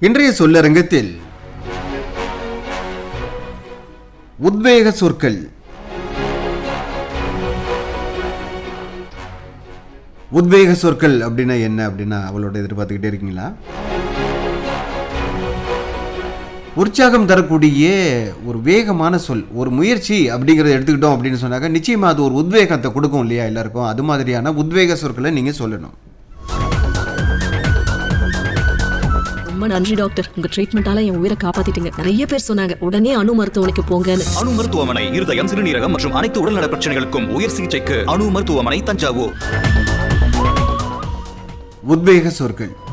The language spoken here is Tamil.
இன்றைய சொல்லரங்கத்தில் உத்வேக சொற்கள் உத்வேக சொற்கள் அப்படின்னா என்ன அப்படின்னா அவளோட எதிர்பார்த்துக்கிட்டே இருக்கீங்களா உற்சாகம் தரக்கூடிய ஒரு வேகமான சொல் ஒரு முயற்சி அப்படிங்கிறத எடுத்துக்கிட்டோம் அப்படின்னு சொன்னாக்க நிச்சயமா அது ஒரு உத்வேகத்தை கொடுக்கும் இல்லையா எல்லாருக்கும் அது மாதிரியான உத்வேக சொற்களை நீங்க சொல்லணும் ரொம்ப நன்றி டாக்டர் உங்க ட்ரீட்மெண்டால என் உயிரை காப்பாத்திட்டீங்க நிறைய பேர் சொன்னாங்க உடனே அணு மருத்துவமனைக்கு போங்கன்னு அணு மருத்துவமனை இருதயம் சிறுநீரகம் மற்றும் அனைத்து உடல்நல பிரச்சனைகளுக்கும் உயர் சிகிச்சைக்கு அணு மருத்துவமனை தஞ்சாவூர் உத்வேக சொற்கள்